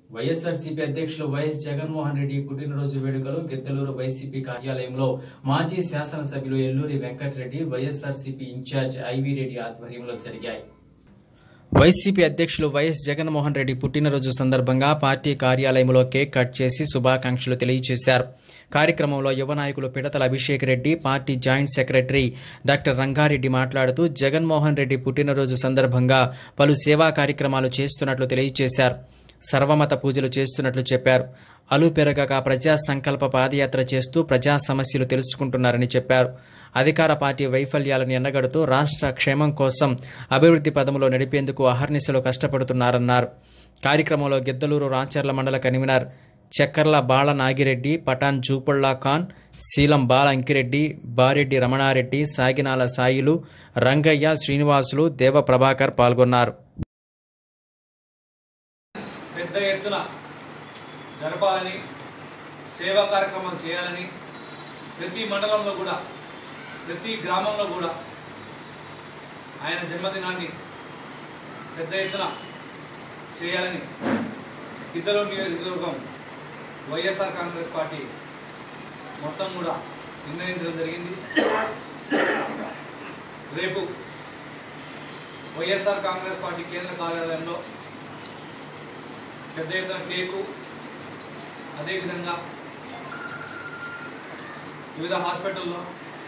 వైఎస్ఆర్సీపీ అధ్యక్షులు వైఎస్ జగన్మోహన్ రెడ్డి పుట్టినరోజు వేడుకలు గిద్దలూరు వైసీపీ కార్యాలయంలో మాజీ శాసనసభ్యులు Elluri Venkatareddy YSRCP in charge IV Reddy ఆధ్వర్యంలో జరిగాయి వైసీపీ అధ్యక్షులు వైఎస్ జగన్మోహన్ రెడ్డి పుట్టినరోజు సందర్భంగా పార్టీ కార్యాలయంలో కేక్ కట్ చేసి శుభాకాంక్షలు తెలియజేశారు కార్యక్రమంలో యువ నాయకులు Pidathala Abhishek Reddy party joint secretary doctor Rangareddy మాట్లాడుతూ జగన్మోహన్ రెడ్డి పుట్టినరోజు సందర్భంగా పలు సేవా కార్యక్రమాలు చేస్తున్నట్లు తెలియజేశారు సర్వమత పూజలు చేస్తున్నట్లు చెప్పారు అలు పెరగక ప్రజా సంకల్ప పాదయాత్ర చేస్తూ ప్రజా సమస్యలు తెలుసుకుంటున్నారని చెప్పారు అధికార పార్టీ వైఫల్యాలను ఎండగడుతూ రాష్ట్ర క్షేమం కోసం అభివృద్ధి పదములో నడిపేందుకు అహర్నిశలు కష్టపడుతున్నారన్నారు కార్యక్రమంలో గిద్దలూరు రాచర్ల మండల కన్వీనర్ చక్కర్ల బాల నాగిరెడ్డి పఠాన్ జూపళ్ళా ఖాన్ శీలం బాల అంకిరెడ్డి బారెడ్డి రమణారెడ్డి సాగినాల సాయిలు రంగయ్య శ్రీనివాసులు దేవ ప్రభాకర్ పాల్గొన్నారు పెద్ద ఎత్తున జరపాలని సేవా కార్యక్రమాలు చేయాలని ప్రతి మండలంలో కూడా ప్రతి గ్రామంలో కూడా ఆయన జన్మదినాన్ని పెద్ద ఎత్తున చేయాలని ఇద్దరు నియోజకవర్గం వైఎస్ఆర్ కాంగ్రెస్ పార్టీ మొత్తం కూడా నిర్ణయించడం జరిగింది రేపు వైఎస్ఆర్ కాంగ్రెస్ పార్టీ కేంద్ర కార్యాలయంలో పెద్ద ఎత్తున కేకు అదేవిధంగా వివిధ హాస్పిటల్లో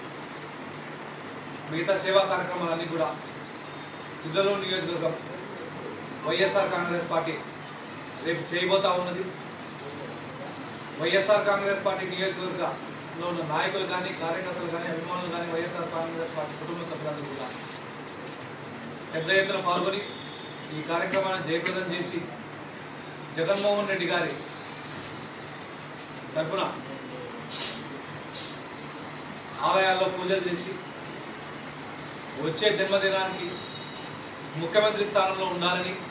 మిగతా సేవా కార్యక్రమాలన్నీ కూడా ఇద్దరు నియోజకవర్గం వైఎస్ఆర్ కాంగ్రెస్ పార్టీ రేపు చేయబోతా ఉన్నది వైఎస్ఆర్ కాంగ్రెస్ పార్టీ నియోజకవర్గంలో ఉన్న నాయకులు కానీ కార్యకర్తలు కానీ అభిమానులు కానీ వైఎస్ఆర్ కాంగ్రెస్ పార్టీ కుటుంబ సభ్యులందరూ కూడా పెద్ద ఎత్తున పాల్గొని ఈ కార్యక్రమాన్ని జయప్రదం చేసి జగన్మోహన్ రెడ్డి గారి తరపున ఆలయాల్లో పూజలు చేసి వచ్చే జన్మదినానికి ముఖ్యమంత్రి స్థానంలో ఉండాలని